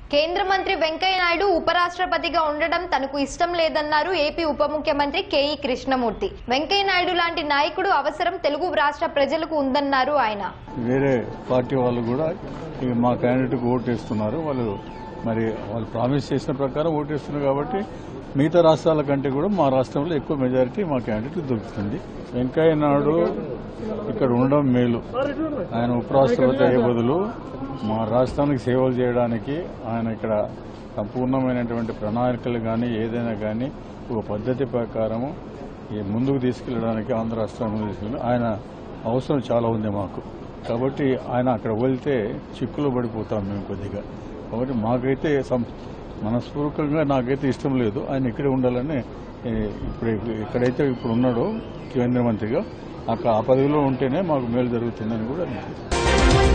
కేంద్ర మంత్రి వెంకయ్య నాయుడు ఉపరాష్ట్రపతిగా ఉండడం తనకు ఇష్టం లేదన్నారు ఏపీ ఉప ముఖ్యమంత్రి కేఈ కృష్ణమూర్తి వెంకయ్య నాయుడు లాంటి నాయకుడు అవసరం తెలుగు రాష్ట్ర ప్రజలకు ఉందన్నారు ఆయన వేరే పార్టీ వాళ్ళు కూడా ఇక మా క్యాండిడేట్కి ఓటేస్తున్నారు వాళ్ళు మరి వాళ్ళు ప్రామిస్ చేసిన ప్రకారం ఓటేస్తున్నారు కాబట్టి మిగతా రాష్ట్రాల కంటే కూడా మా రాష్ట్రంలో ఎక్కువ మెజారిటీ మా క్యాండిడేట్ దొరుకుతుంది వెంకయ్య నాయుడు ఇక్కడ ఉండడం మేలు ఆయన ఉపరాష్ట్రపతి అయ్యే బదులు మా రాష్ట్రానికి సేవలు చేయడానికి ఆయన ఇక్కడ సంపూర్ణమైనటువంటి ప్రణాళికలు కానీ ఏదైనా కానీ ఒక పద్ధతి ప్రకారము ఈ ముందుకు తీసుకెళ్ళడానికి ఆంధ్ర రాష్ట్రాన్ని ముందుకు తీసుకెళ్ళి ఆయన అవసరం చాలా ఉంది మాకు కాబట్టి ఆయన అక్కడ వెళ్తే చిక్కులో పడిపోతాం మేము కొద్దిగా కాబట్టి మాకైతే సం- మనస్పూర్వకంగా నాకైతే ఇష్టం లేదు ఆయన ఇక్కడే ఉండాలని ఏ, ఇప్పుడు ఎక్కడైతే ఇప్పుడు ఉన్నాడో కేంద్ర మంత్రిగా అక్కడ ఆ పదవిలో ఉంటేనే మాకు మేలు జరుగుతుందని కూడా అనిపిస్తుంది